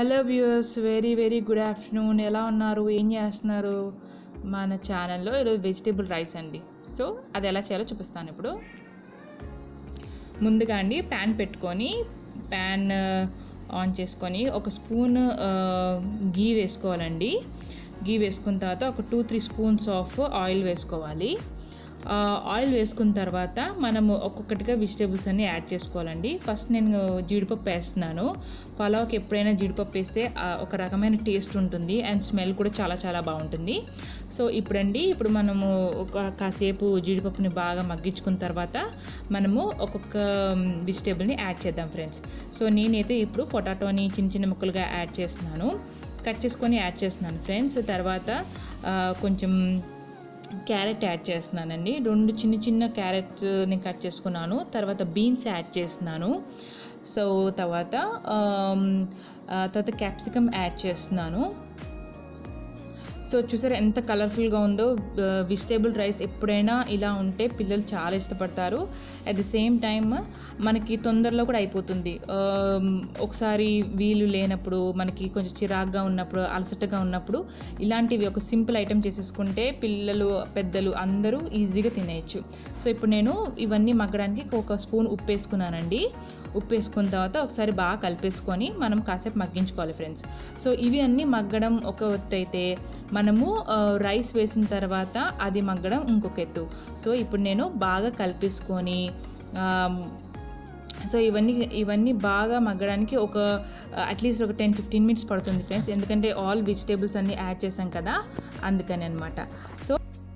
hello viewers very very good afternoon ఎలా ఉన్నారు ఏం చేస్తున్నారు మన ఛానల్లో ఈరోజు వెజిటేబుల్ రైస్ అండి సో అది ఎలా చేయాలో చూపిస్తాను ఇప్పుడు ముందుగా అండి ప్యాన్ పెట్టుకొని ప్యాన్ ఆన్ చేసుకొని ఒక స్పూన్ గీ వేసుకోవాలండి గీ వేసుకున్న తర్వాత ఒక two three spoons of oil వేసుకోవాలి ఆ, ఆయిల్ వేసుకున్న తర్వాత మనము ఒక్కొక్కటిగా వెజిటేబుల్స్ అన్ని యాడ్ చేసుకోవాలండి ఫస్ట్ నేను జీడిపప్పు వేస్తున్నాను పలావ్కి ఎప్పుడైనా జీడిపప్పు వేస్తే ఆ, ఒక రకమైన టేస్ట్ ఉంటుంది అండ్ స్మెల్ కూడా చాలా చాలా బాగుంటుంది సో ఇప్పుడండి ఇప్పుడు మనము ఒక కాసేపు జీడిపప్పుని బాగా మగ్గించుకున్న తర్వాత మనము ఒక్కొక్క వెజిటేబుల్ని యాడ్ చేద్దాం ఫ్రెండ్స్ సో నేనైతే ఇప్పుడు పొటాటోని చిన్న చిన్న ముక్కలుగా యాడ్ చేస్తున్నాను కట్ చేసుకొని యాడ్ చేస్తున్నాను ఫ్రెండ్స్ తర్వాత ఆ, కొంచెం క్యారెట్ యాడ్ చేస్తున్నానండి రెండు చిన్న చిన్న క్యారెట్ని కట్ చేసుకున్నాను తర్వాత బీన్స్ యాడ్ చేస్తున్నాను సో తర్వాత ఆమ్, ఆ, తర్వాత క్యాప్సికమ్ యాడ్ చేస్తున్నాను సో చూసారా ఎంత కలర్ఫుల్గా ఉందో వెజిటేబుల్ రైస్ ఎప్పుడైనా ఇలా ఉంటే పిల్లలు చాలా ఇష్టపడతారు అట్ ది సేమ్ టైమ్ మనకి తొందరలో కూడా అయిపోతుంది ఆమ్, ఒకసారి వీలు లేనప్పుడు మనకి కొంచెం చిరాగ్గా ఉన్నప్పుడు అలసటగా ఉన్నప్పుడు ఇలాంటివి ఒక సింపుల్ ఐటెం చేసేసుకుంటే పిల్లలు పెద్దలు అందరూ ఈజీగా తినేయచ్చు సో ఇప్పుడు నేను ఇవన్నీ మగ్గడానికి ఒక స్పూన్ ఉప్పు వేసుకున్నానండి ఉప్పు వేసుకున్న తర్వాత ఒకసారి బాగా కలిపేసుకొని మనం కాసేపు మగ్గించుకోవాలి ఫ్రెండ్స్ సో ఇవి అన్నీ మగ్గడం ఒక ఎత్తు అయితే మనము ఆ, రైస్ వేసిన తర్వాత అది మగ్గడం ఇంకొక ఎత్తు సో ఇప్పుడు నేను బాగా కలిపేసుకొని ఆమ్, సో ఇవన్నీ ఇవన్నీ బాగా మగ్గడానికి ఒక అట్లీస్ట్ ఒక టెన్ ఫిఫ్టీన్ మినిట్స్ పడుతుంది ఫ్రెండ్స్ ఎందుకంటే ఆల్ వెజిటేబుల్స్ అన్నీ యాడ్ చేసాం కదా అందుకని అనమాట సో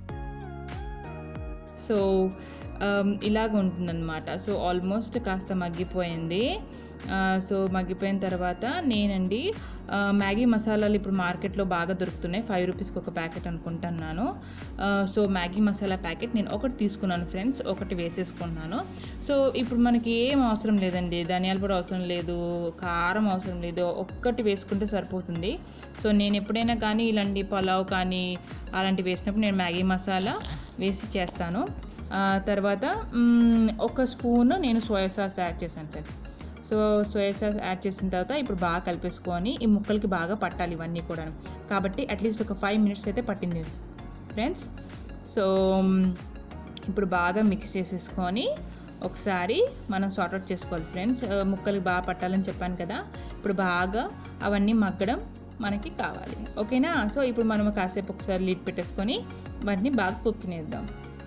సో ఆమ్, ఇలాగ ఉంటుందన్నమాట సో ఆల్మోస్ట్ కాస్త మగ్గిపోయింది ఆ, సో మగ్గిపోయిన తర్వాత నేనండి ఆ, మ్యాగీ మసాలాలు ఇప్పుడు మార్కెట్లో బాగా దొరుకుతున్నాయి ఫైవ్ రూపీస్కి ఒక ప్యాకెట్ అనుకుంటున్నాను ఆ, సో మ్యాగీ మసాలా ప్యాకెట్ నేను ఒకటి తీసుకున్నాను ఫ్రెండ్స్ ఒకటి వేసేసుకున్నాను సో ఇప్పుడు మనకి ఏం అవసరం లేదండి ధనియాల పొడి అవసరం లేదు కారం అవసరం లేదు ఒక్కటి వేసుకుంటే సరిపోతుంది సో నేను ఎప్పుడైనా కానీ ఇలాంటి పలావ్ కానీ అలాంటివి వేసినప్పుడు నేను మ్యాగీ మసాలా వేసి చేస్తాను ఆ, తర్వాత మ్, ఒక స్పూన్ నేను సోయా సాస్ యాడ్ చేశాను friends so soya sauce add చేసిన తర్వాత ఇప్పుడు బాగా కలిపేసుకొని ఈ ముక్కలకి బాగా పట్టాలి ఇవన్నీ కూడా కాబట్టి అట్లీస్ట్ ఒక ఫైవ్ మినిట్స్ అయితే పట్టింది ఫ్రెండ్స్ సో మ్, ఇప్పుడు బాగా మిక్స్ చేసేసుకొని ఒకసారి మనం సార్ట్ అవుట్ చేసుకోవాలి ఫ్రెండ్స్ ఆ, ముక్కలు బాగా పట్టాలని చెప్పాను కదా ఇప్పుడు బాగా అవన్నీ మగ్గడం మనకి కావాలి ఓకేనా సో ఇప్పుడు మనం కాసేపు ఒకసారి లీడ్ పెట్టేసుకొని వాటిని బాగా కుక్ తినేద్దాం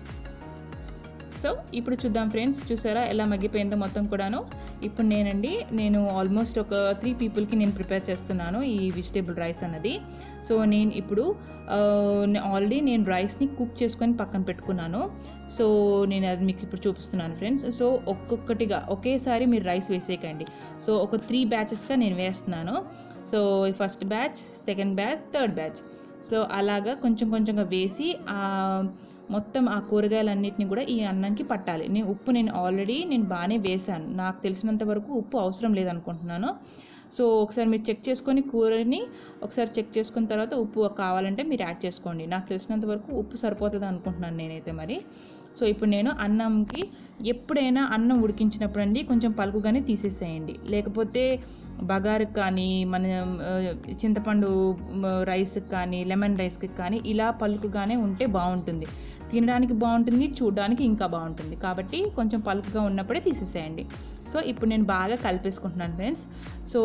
సో ఇప్పుడు చూద్దాం ఫ్రెండ్స్ చూసారా ఎలా మగ్గిపోయిందో మొత్తం కూడాను ఇప్పుడు నేనండి నేను ఆల్మోస్ట్ ఒక త్రీ పీపుల్కి నేను ప్రిపేర్ చేస్తున్నాను ఈ వెజిటేబుల్ రైస్ అన్నది సో నేను ఇప్పుడు ఆల్రెడీ నేను రైస్ని కుక్ చేసుకొని పక్కన పెట్టుకున్నాను సో నేను అది మీకు ఇప్పుడు చూపిస్తున్నాను ఫ్రెండ్స్ సో ఒక్కొక్కటిగా ఒకేసారి మీరు రైస్ వేసేయకండి సో ఒక త్రీ బ్యాచెస్గా నేను వేస్తున్నాను so first batch second batch third batch so అలాగా కొంచెం కొంచెంగా వేసి ఆ మొత్తం ఆ కూరగాయలన్నిటిని కూడా ఈ అన్నంకి పట్టాలి నేను ఉప్పు నేను ఆల్రెడీ నేను బాగానే వేశాను నాకు తెలిసినంత వరకు ఉప్పు అవసరం లేదనుకుంటున్నాను సో ఒకసారి మీరు చెక్ చేసుకొని కూరని ఒకసారి చెక్ చేసుకున్న తర్వాత ఉప్పు కావాలంటే మీరు యాడ్ చేసుకోండి నాకు తెలిసినంత వరకు ఉప్పు సరిపోతుంది అనుకుంటున్నాను నేనైతే మరి సో ఇప్పుడు నేను అన్నంకి ఎప్పుడైనా అన్నం ఉడికించినప్పుడు అండి కొంచెం పలుకుగానే తీసేసేయండి లేకపోతే బగారుకి కానీ మన ఆ, చింతపండు రైస్కి కానీ లెమన్ రైస్కి కానీ ఇలా పలుకుగానే ఉంటే బాగుంటుంది తినడానికి బాగుంటుంది చూడడానికి ఇంకా బాగుంటుంది కాబట్టి కొంచెం పలుకుగా ఉన్నప్పుడే తీసేసేయండి సో ఇప్పుడు నేను బాగా కలిపేసుకుంటున్నాను ఫ్రెండ్స్ సో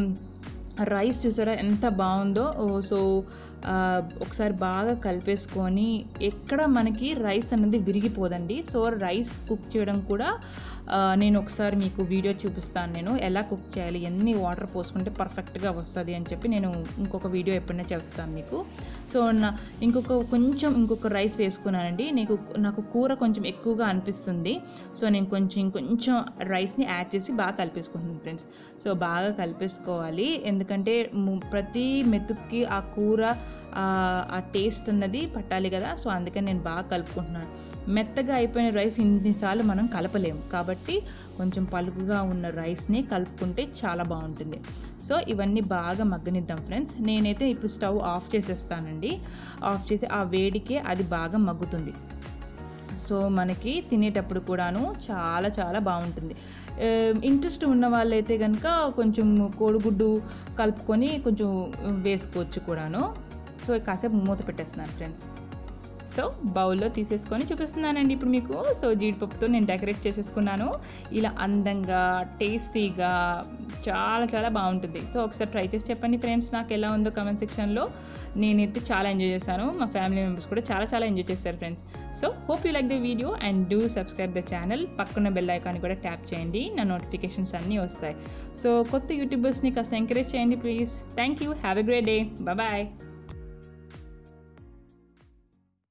రైస్ చూసారా ఎంత బాగుందో ఓ, సో ఆ, ఒకసారి బాగా కలిపేసుకొని ఎక్కడ మనకి రైస్ అనేది విరిగిపోదండి సో రైస్ కుక్ చేయడం కూడా ఆ, నేను ఒకసారి మీకు వీడియో చూపిస్తాను నేను ఎలా కుక్ చేయాలి ఎన్ని వాటర్ పోసుకుంటే పర్ఫెక్ట్గా వస్తుంది అని చెప్పి నేను ఇంకొక వీడియో ఎప్పుడైనా చేస్తాను మీకు సో నా ఇంకొక కొంచెం ఇంకొక రైస్ వేసుకున్నానండి నీకు నాకు కూర కొంచెం ఎక్కువగా అనిపిస్తుంది సో నేను కొంచెం ఇంకొంచెం రైస్ని యాడ్ చేసి బాగా కలిపేసుకుంటున్నాను ఫ్రెండ్స్ సో బాగా కలిపేసుకోవాలి ఎందుకంటే ము- ప్రతి మెతుక్కి ఆ కూర ఆ ఆ టేస్ట్ అన్నది పట్టాలి కదా సో అందుకని నేను బాగా కలుపుకుంటున్నాను మెత్తగా అయిపోయిన రైస్ ఇన్నిసార్లు మనం కలపలేము కాబట్టి కొంచెం పలుకుగా ఉన్న రైస్ని కలుపుకుంటే చాలా బాగుంటుంది సో ఇవన్నీ బాగా మగ్గనిద్దాం ఫ్రెండ్స్ నేనైతే ఇప్పుడు స్టవ్ ఆఫ్ చేసేస్తానండి ఆఫ్ చేసి ఆ వేడికే అది బాగా మగ్గుతుంది సో మనకి తినేటప్పుడు కూడాను చాలా చాలా బాగుంటుంది ఇంట్రెస్ట్ ఉన్న వాళ్ళైతే కనుక కొంచెం కోడిగుడ్డు కలుపుకొని కొంచెం వేసుకోవచ్చు కూడాను సో కాసేపు మూత పెట్టేస్తున్నాను ఫ్రెండ్స్ సో బౌల్లో తీసేసుకొని చూపిస్తున్నానండి ఇప్పుడు మీకు సో జీడిపప్పుతో నేను డెకరేట్ చేసేసుకున్నాను ఇలా అందంగా టేస్టీగా చాలా చాలా బాగుంటుంది సో ఒకసారి ట్రై చేసి చెప్పండి ఫ్రెండ్స్ నాకు ఎలా ఉందో కమెంట్ సెక్షన్లో నేనైతే చాలా ఎంజాయ్ చేశాను మా ఫ్యామిలీ మెంబర్స్ కూడా చాలా చాలా ఎంజాయ్ చేశారు friends so hope you like the video and do subscribe the channel పక్కన బెల్ ఐకాన్ కూడా ట్యాప్ చేయండి నా నోటిఫికేషన్స్ అన్నీ వస్తాయి సో కొత్త యూట్యూబర్స్ని కాస్త ఎంకరేజ్ చేయండి please thank you have a great day bye